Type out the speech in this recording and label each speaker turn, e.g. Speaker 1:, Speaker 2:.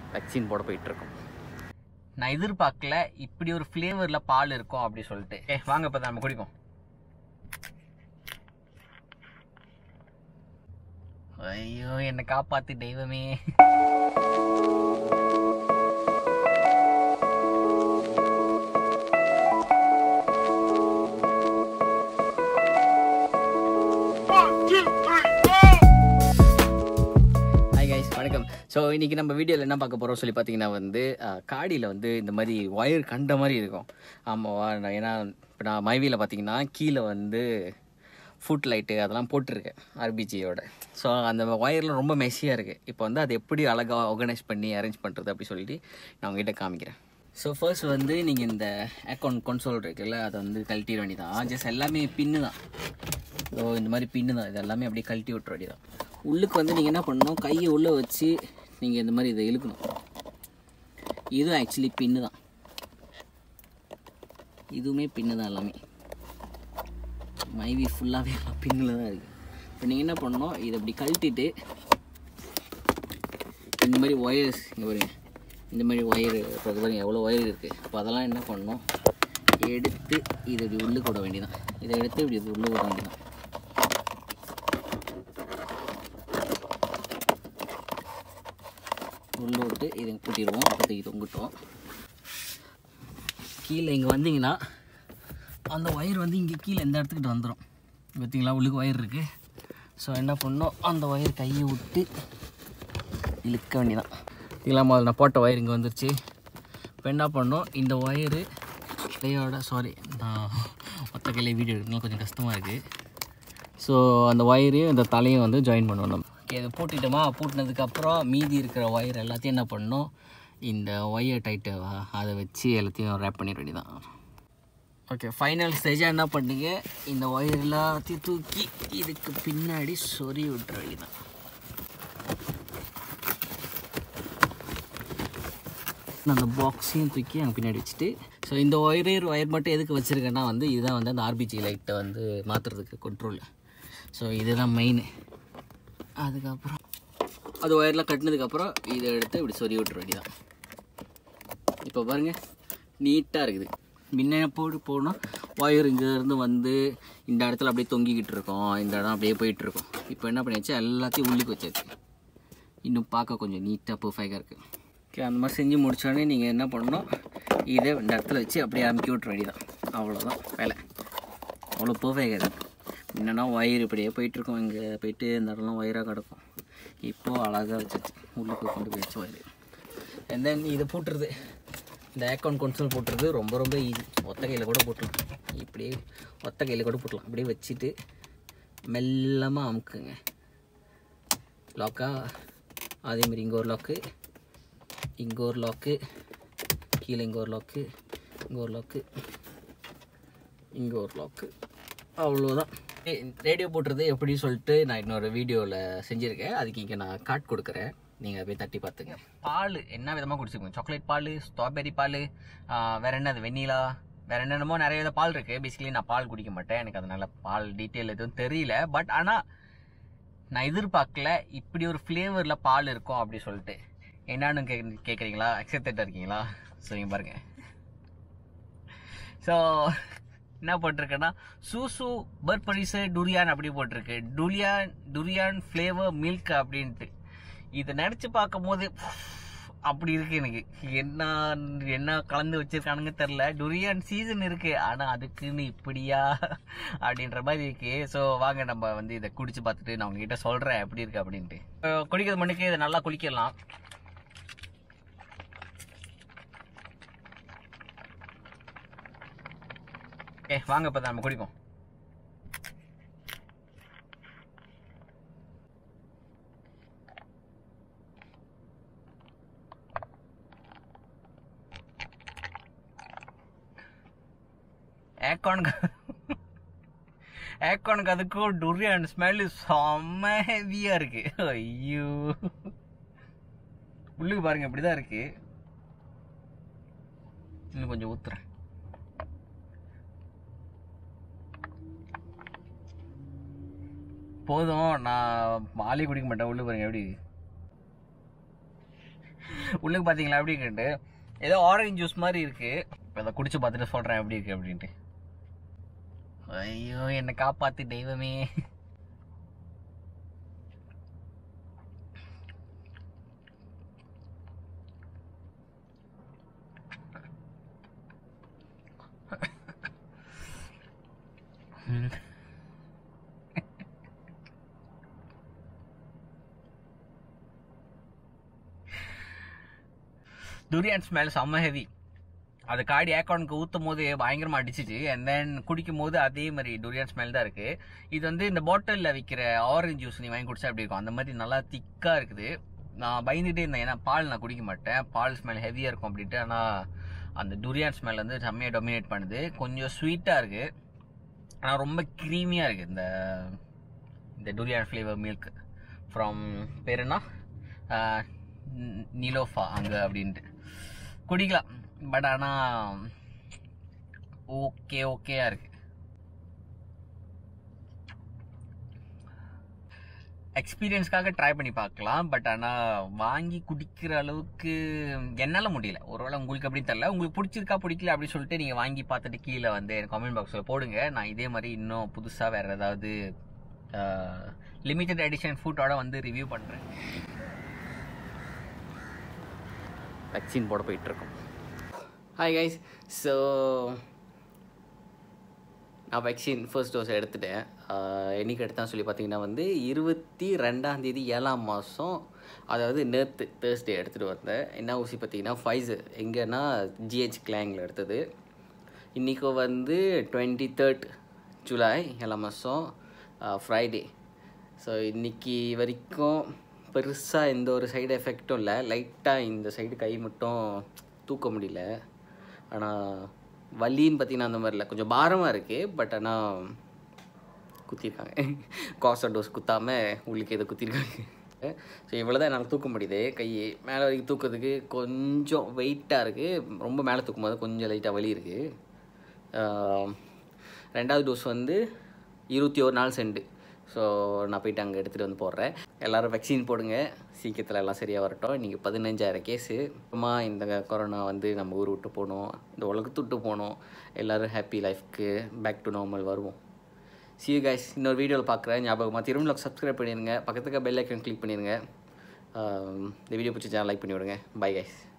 Speaker 1: vaccine போட போயிட்டுருக்கோம் நான் எதிர்பார்க்கல இப்படி ஒரு ஃப்ளேவரில் பால் இருக்கும் அப்படி சொல்லிட்டு ஏ வாங்க இப்போ நம்ம குடிப்போம் ஐயோ என்னை காப்பாத்து தெய்வமே ஹாய் கைஸ் வணக்கம் ஸோ இன்றைக்கி நம்ம வீடியோவில் என்ன பார்க்க போகிறோம் சொல்லி பார்த்தீங்கன்னா வந்து காடியில் வந்து இந்த மாதிரி ஒயர் கண்ட மாதிரி இருக்கும் ஆமாவா நான் ஏன்னா இப்போ நான் மைவியில் பார்த்தீங்கன்னா கீழே வந்து ஃபுட் லைட்டு அதெல்லாம் போட்டிருக்கேன் ஆர்பிஜியோட ஸோ அந்த ஒயர்லாம் ரொம்ப மெஸ்ஸியாக இருக்குது இப்போ வந்து அது எப்படி அழகாக ஆர்கனைஸ் பண்ணி அரேஞ்ச் பண்ணுறது அப்படி சொல்லிட்டு நான் உங்ககிட்ட காமிக்கிறேன் ஸோ ஃபர்ஸ்ட் வந்து நீங்கள் இந்த அக்கௌண்ட் கொன்சோல் இருக்குல்ல அதை வந்து கழட்டிட வேண்டியதான் ஜஸ்ட் எல்லாமே பின்னு தான் ஸோ இந்த மாதிரி பின்னு தான் இது எல்லாமே அப்படியே கழட்டி விட்டுற வேண்டியதான் உள்ளுக்கு வந்து நீங்கள் என்ன பண்ணணும் கையை உள்ளே வச்சு நீங்கள் இந்த மாதிரி இதை இழுக்கணும் இதுவும் ஆக்சுவலி பின்னு தான் இதுவுமே பின்னு தான் எல்லாமே மைவி ஃபுல்லாகவே எல்லாம் பின்னில் தான் இருக்குது இப்போ நீங்கள் என்ன பண்ணணும் இதை இப்படி கழட்டிட்டு இந்த மாதிரி ஒயர்ஸ் இங்கே பாருங்க இந்த மாதிரி ஒயர் இப்போ பாருங்க எவ்வளோ ஒயர் இருக்குது அப்போ அதெல்லாம் என்ன பண்ணணும் எடுத்து இதை இப்படி உள்ளுக்கு விட வேண்டியதான் இதை எடுத்து இப்படி இது உள்ளே விட வேண்டியதான் உள்ள விட்டு இதை கூட்டிடுவோம் அப்போதைக்கு தொங்கிட்டோம் கீழே இங்கே வந்தீங்கன்னா அந்த ஒயர் வந்து இங்கே கீழே இந்த இடத்துக்கிட்ட வந்துடும் பார்த்தீங்களா உள்ளுக்கு ஒயர் இருக்குது ஸோ என்ன பண்ணோம் அந்த ஒயர் கையை விட்டு இழுக்க வேண்டியதான் பார்த்தீங்களா முதல்ல நான் போட்ட ஒயர் இங்கே வந்துருச்சு இப்போ என்ன பண்ணோம் இந்த ஒயரு கையோட சாரி நான் மொத்த கையில வீடியோ எடுக்கணும் கொஞ்சம் கஷ்டமாக இருக்குது ஸோ அந்த ஒயரையும் இந்த தலையும் வந்து ஜாயின் பண்ணுவோம் நம்ம ஓகே இதை போட்டுட்டோமா பூட்டினதுக்கப்புறம் மீதி இருக்கிற ஒயர் எல்லாத்தையும் என்ன பண்ணணும் இந்த ஒயர் டைட்டு அதை வச்சு எல்லாத்தையும் ரேப் பண்ணிட வேண்டியதான் ஓகே ஃபைனல் ஸ்டேஜாக என்ன பண்ணுங்க இந்த ஒயர் எல்லாத்தையும் தூக்கி இதுக்கு பின்னாடி சொறி விட்டுற வேண்டியதான் அந்த பாக்ஸையும் தூக்கி அங்கே பின்னாடி வச்சுட்டு ஸோ இந்த ஒயரே ஒயர் மட்டும் எதுக்கு வச்சுருக்கேன்னா வந்து இதுதான் வந்து அந்த ஆர்பிஜி லைட்டை வந்து மாற்றுறதுக்கு கண்ட்ரோல் ஸோ இதுதான் மெயின் அதுக்கப்புறம் அது ஒயர்லாம் கட்டினதுக்கப்புறம் இதை எடுத்து இப்படி சொறி விட்டுற வேண்டியதான் இப்போ பாருங்கள் நீட்டாக இருக்குது முன்ன போட்டு போனால் ஒயர் இங்கேருந்து வந்து இந்த இடத்துல அப்படியே தொங்கிக்கிட்டு இருக்கோம் இந்த இடம் அப்படியே போயிட்டுருக்கோம் இப்போ என்ன பண்ணியாச்சு எல்லாத்தையும் உள்ளுக்கு வச்சாச்சு இன்னும் பார்க்க கொஞ்சம் நீட்டாக பர்ஃபெக்டாக இருக்குது ஓகே அந்த மாதிரி செஞ்சு முடிச்சோடனே நீங்கள் என்ன பண்ணணும் இதை இந்த இடத்துல வச்சு அப்படியே அமுக்கி விட்ற வேண்டியதான் அவ்வளோதான் வேலை அவ்வளோ பர்ஃபெக்டாக இருக்குது என்னென்னா ஒயர் இப்படியே போயிட்டுருக்கோம் இங்கே போயிட்டு இந்த இடம்லாம் ஒயராக கிடக்கும் இப்போது அழகாக வச்சாச்சு உள்ளுக்கு கொண்டு போய் வச்சு ஒயர் அண்ட் தென் இதை போட்டுருது இந்த அக்கௌண்ட் கொன்சோல் போட்டுறது ரொம்ப ரொம்ப ஈஸி ஒத்த கையில் கூட போட்டுடலாம் இப்படியே ஒத்த கையில் கூட போட்டலாம் அப்படியே வச்சுட்டு மெல்லமாக அமுக்குங்க லாக்கா அதேமாரி இங்கே ஒரு லாக்கு இங்கே ஒரு லாக்கு கீழே இங்கே ஒரு லாக்கு இங்கே ஒரு லாக்கு இங்கே ஒரு லாக்கு அவ்வளோதான் ரேடியோ போட்டுறது எப்படி சொல்லிட்டு நான் இன்னொரு வீடியோவில் செஞ்சுருக்கேன் அதுக்கு இங்கே நான் காட் கொடுக்குறேன் நீங்கள் போய் தட்டி பார்த்துங்க பால் என்ன விதமாக குடிச்சுக்கோங்க சாக்லேட் பால் ஸ்ட்ராபெரி பால் வேற என்ன அது வெண்ணிலா வேற என்னென்னமோ நிறைய வித பால் இருக்குது பேசிக்கலி நான் பால் குடிக்க மாட்டேன் எனக்கு அதனால பால் டீட்டெயில் எதுவும் தெரியல பட் ஆனால் நான் எதிர்பார்க்கல இப்படி ஒரு ஃப்ளேவரில் பால் இருக்கும் அப்படி சொல்லிட்டு என்னன்னு கே கேட்குறீங்களா அக்செப்டட் இருக்கீங்களா ஸோ இங்க பாருங்க ஸோ என்ன போட்டிருக்கேன்னா சூசு பர்பரிசு டுரியான் அப்படி போட்டிருக்கு டுரியான் டுரியான் ஃப்ளேவர் மில்க் அப்படின்ட்டு இதை நினச்சி பார்க்கும் போது அப்படி இருக்கு எனக்கு என்ன என்ன கலந்து வச்சிருக்கானுங்க தெரில டுரியான் சீசன் இருக்கு ஆனால் அதுக்குன்னு இப்படியா அப்படின்ற மாதிரி இருக்கு ஸோ வாங்க நம்ம வந்து இதை குடிச்சு பார்த்துட்டு நான் உங்ககிட்ட சொல்கிறேன் எப்படி இருக்கு அப்படின்ட்டு அஹ் குடிக்கிறது மண்ணுக்கு இதை நல்லா குளிக்கலாம் ஏ வாங்க இப்போ நம்ம குடிப்போம் ஏக்கானுக்கு ஏக்கானுக்கு அதுக்கும் டுரியான் ஸ்மெல்லு செம்ம ஹெவியாக இருக்கு ஐயோ உள்ளுக்கு பாருங்க இப்படிதான் இருக்கு இன்னும் கொஞ்சம் ஊத்துறேன் போதும் நான் மாலை குடிக்க மாட்டேன் உள்ள பாருங்க எப்படி உள்ளுக்கு பார்த்தீங்களா எப்படி இருக்குன்ட்டு ஏதோ ஆரஞ்சு ஜூஸ் மாதிரி இருக்கு இப்போ அதை குடிச்சு பார்த்துட்டு சொல்கிறேன் எப்படி இருக்கு அப்படின்ட்டு ஐயோ என்னை காப்பாத்து தெய்வமே துரியான் ஸ்மெல் செம்ம ஹெவி அது காடி ஏக்கானுக்கு ஊற்றும் போது பயங்கரமா அடிச்சிச்சு அண்ட் தென் குடிக்கும் போது அதே மாதிரி டூரியான் ஸ்மெல் தான் இருக்கு இது வந்து இந்த பாட்டிலில் விற்கிற ஆரஞ்சு ஜூஸ் நீ வாங்கி குடிச்சா அப்படி இருக்கும் அந்த மாதிரி நல்லா திக்காக இருக்குது நான் பயந்துட்டே இருந்தேன் ஏன்னா பால் நான் குடிக்க மாட்டேன் பால் ஸ்மெல் ஹெவியாக இருக்கும் அப்படின்ட்டு ஆனால் அந்த டூரியான் ஸ்மெல் வந்து செம்மையாக டொமினேட் பண்ணுது கொஞ்சம் ஸ்வீட்டாக இருக்கு ஆனால் ரொம்ப க்ரீமியாக இருக்கு இந்த இந்த டூரியான் ஃப்ளேவர் மில்க் ஃப்ரம் பேர் என்ன ஆஹ், நி- நிலோஃபா அங்கே அப்படின்ட்டு குடிக்கலாம் பட் ஆனால் ஓகே ஓகேயா இருக்கு எக்ஸ்பீரியன்ஸ்க்காக ட்ரை பண்ணி பார்க்கலாம் பட் ஆனால் வாங்கி குடிக்கிற அளவுக்கு என்னால் முடியல ஒருவேளை உங்களுக்கு அப்படி தெரியல உங்களுக்கு பிடிச்சிருக்கா பிடிக்கல அப்படின்னு சொல்லிட்டு நீங்கள் வாங்கி பார்த்துட்டு கீழே வந்து கமெண்ட் பாக்ஸில் போடுங்க நான் இதே மாதிரி இன்னும் புதுசாக வேறு ஏதாவது லிமிட்டட் எடிஷன் ஃபுட்டோட வந்து ரிவ்யூ பண்ணுறேன் வேக்சின் போட போயிட்டுருக்கோம் ஹாய் கைஸ் ஸோ நான் வேக்சின் ஃபர்ஸ்ட் டோஸ் எடுத்துட்டேன் ஆஹ் என்னைக்கு எடுத்தான்னு சொல்லி பார்த்தீங்கன்னா வந்து இருபத்தி ரெண்டாம் தேதி ஏழாம் மாதம் அதாவது நேற்று தேர்ஸ்டே எடுத்துகிட்டு வந்தேன் என்ன ஊசி பார்த்தீங்கன்னா ஃபைசர் எங்கன்னா ஜிஹெச் கிளாங்கில் எடுத்தது இன்றைக்கி வந்து டுவெண்ட்டி தேர்ட் ஜூலை ஏழாம் மாதம் ஃப்ரைடே ஸோ இன்னைக்கு வரைக்கும் பெருசாக எந்த ஒரு சைடு எஃபெக்ட்டும் இல்லை லைட்டாக இந்த சைடு கை மட்டும் தூக்க முடியல ஆனால் வலின்னு பார்த்தீங்கன்னா அந்த மாதிரி இல்லை கொஞ்சம் பாரமாக இருக்குது பட் ஆனால் குத்திருக்காங்க காசா டோஸ் குத்தாமல் உள்ளுக்கு எதை குத்திருக்காங்க ஸோ இவ்வளோ தான் என்னால் தூக்க முடியுது கை மேலே வரைக்கும் தூக்கிறதுக்கு கொஞ்சம் வெயிட்டாக இருக்குது ரொம்ப மேலே தூக்கும் போது கொஞ்சம் லைட்டாக வலி இருக்குது ஆஹ் ரெண்டாவது டோஸ் வந்து இருபத்தி ஒரு நாள் செண்டு ஸோ நான் போயிட்டு அங்கே எடுத்துகிட்டு வந்து போடுறேன் எல்லோரும் வேக்சின் போடுங்க சீக்கிரத்தில் எல்லாம் சரியாக வரட்டும் இன்றைக்கி பதினஞ்சாயிரம் கேஸு அப்புறமா இந்த கொரோனா வந்து நம்ம ஊர் விட்டு போகணும் இந்த உலகத்து விட்டு போகணும் எல்லோரும் ஹாப்பி லைஃப்க்கு பேக் டு நார்மல் வருவோம் see you guys இன்னொரு வீடியோவில் பார்க்குறேன் ஞாபகமாக திரும்ப சப்ஸ்கிரைப் பண்ணிடுங்க பக்கத்துக்கு பெல் ஐக்கன் கிளிக் பண்ணிடுங்க ஆம், இந்த வீடியோ பிடிச்சி லைக் பண்ணி விடுங்க பை கைஸ்